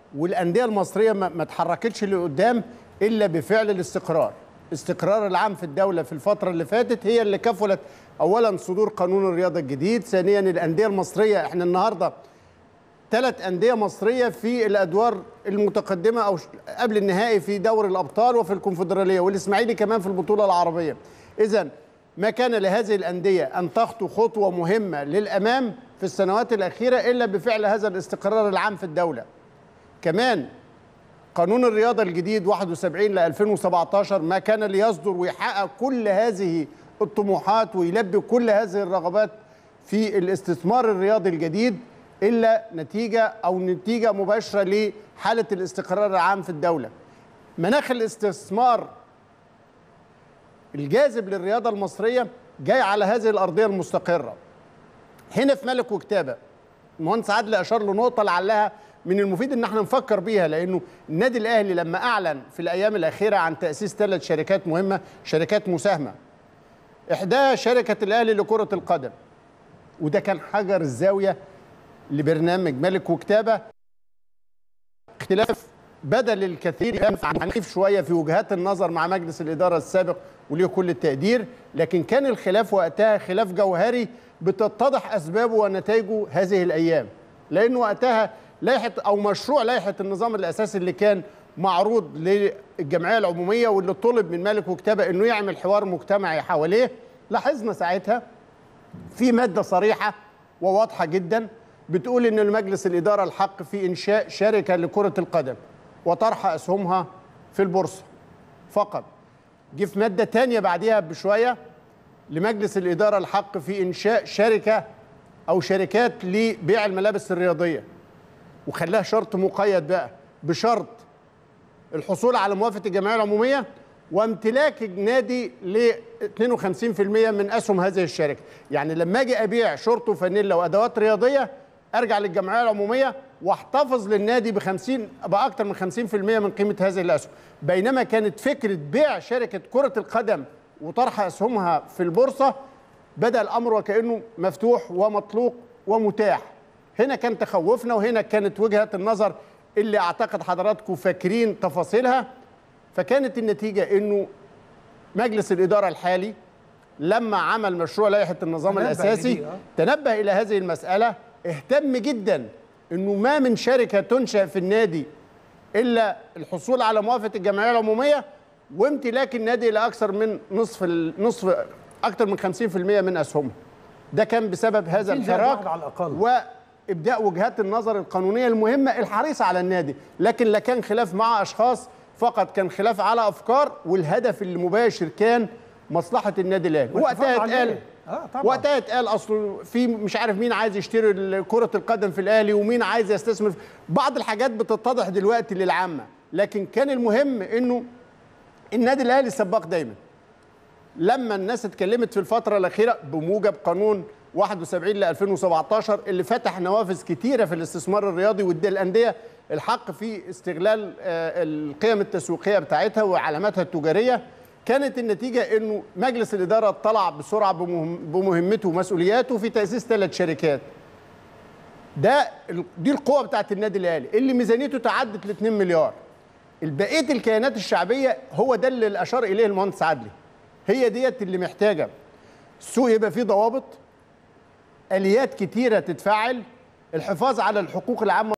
والانديه المصريه ما ما اتحركتش لقدام الا بفعل الاستقرار استقرار العام في الدوله في الفتره اللي فاتت هي اللي كفلت اولا صدور قانون الرياضه الجديد ثانيا الانديه المصريه احنا النهارده ثلاث أندية مصرية في الأدوار المتقدمة أو ش- قبل النهائي في دوري الأبطال وفي الكونفدرالية والإسماعيلي كمان في البطولة العربية إذا ما كان لهذه الأندية أن تخطو خطوة مهمة للأمام في السنوات الأخيرة إلا بفعل هذا الاستقرار العام في الدولة كمان قانون الرياضة الجديد 71 ل 2017 ما كان ليصدر ويحقق كل هذه الطموحات ويلبي كل هذه الرغبات في الاستثمار الرياضي الجديد إلا نتيجة أو نتيجة مباشرة لحالة الاستقرار العام في الدولة مناخ الاستثمار الجاذب للرياضة المصرية جاي على هذه الأرضية المستقرة هنا في ملك وكتابة المهندس عادل اشار لنقطه لعلها من المفيد ان احنا نفكر بيها لانه النادي الاهلي لما اعلن في الايام الاخيره عن تاسيس ثلاث شركات مهمه شركات مساهمه احداها شركه الاهلي لكره القدم وده كان حجر الزاويه لبرنامج ملك وكتابه اختلاف بدل الكثير كان عنيف شويه في وجهات النظر مع مجلس الاداره السابق وليه كل التقدير لكن كان الخلاف وقتها خلاف جوهري بتتضح اسبابه ونتائجه هذه الايام لان وقتها لائحه او مشروع لائحه النظام الاساسي اللي كان معروض للجمعيه العموميه واللي طلب من مالك وكتابه انه يعمل حوار مجتمعي حواليه لاحظنا ساعتها في ماده صريحه وواضحه جدا بتقول ان المجلس الاداره الحق في انشاء شركه لكره القدم وطرح اسهمها في البورصه فقط جه في ماده تانية بعديها بشويه لمجلس الاداره الحق في انشاء شركه او شركات لبيع الملابس الرياضيه وخلاها شرط مقيد بقى بشرط الحصول على موافقه الجمعيه العموميه وامتلاك النادي ل 52% من اسهم هذه الشركه، يعني لما اجي ابيع شورت وفانيلا وادوات رياضيه ارجع للجمعيه العموميه واحتفظ للنادي ب 50 باكثر من 50% من قيمه هذه الاسهم، بينما كانت فكره بيع شركه كره القدم وطرح اسهمها في البورصه بدا الامر وكانه مفتوح ومطلوق ومتاح. هنا كان تخوفنا وهنا كانت وجهه النظر اللي اعتقد حضراتكم فاكرين تفاصيلها فكانت النتيجه انه مجلس الاداره الحالي لما عمل مشروع لائحه النظام تنبه الاساسي لدي، آه. تنبه الى هذه المساله اهتم جدا انه ما من شركه تنشا في النادي الا الحصول على موافقه الجمعيه العموميه وامتلاك النادي لاكثر من نصف ال- نصف اكثر من 50% من اسهمه ده كان بسبب هذا 50 زائد الحراك واحد على الأقل. وابداء وجهات النظر القانونيه المهمه الحريصه على النادي لكن لا كان خلاف مع اشخاص فقط كان خلاف على افكار والهدف المباشر كان مصلحه النادي الاهلي والحفاظ وقتها عليه. اتقال آه، طبعاً. وقتها اتقال اصل في مش عارف مين عايز يشتري كره القدم في الاهلي ومين عايز يستثمر في- بعض الحاجات بتتضح دلوقتي للعامه لكن كان المهم انه النادي الاهلي سباق دايما لما الناس اتكلمت في الفترة الأخيرة بموجب قانون 71 ل 2017 اللي فتح نوافذ كتيرة في الاستثمار الرياضي وادى الأندية الحق في استغلال آه، القيم التسويقية بتاعتها وعلاماتها التجارية كانت النتيجة انه مجلس الإدارة طلع بسرعة بمهم- بمهمته ومسؤولياته في تأسيس ثلاث شركات ده ال- دي القوة بتاعت النادي الأهلي اللي ميزانيته تعدت ل 2 مليار البقيه الكيانات الشعبيه هو ده اللي اشار اليه المهندس عدلي هي ديت اللي محتاجه السوق يبقى فيه ضوابط اليات كتيره تتفعل الحفاظ على الحقوق العامه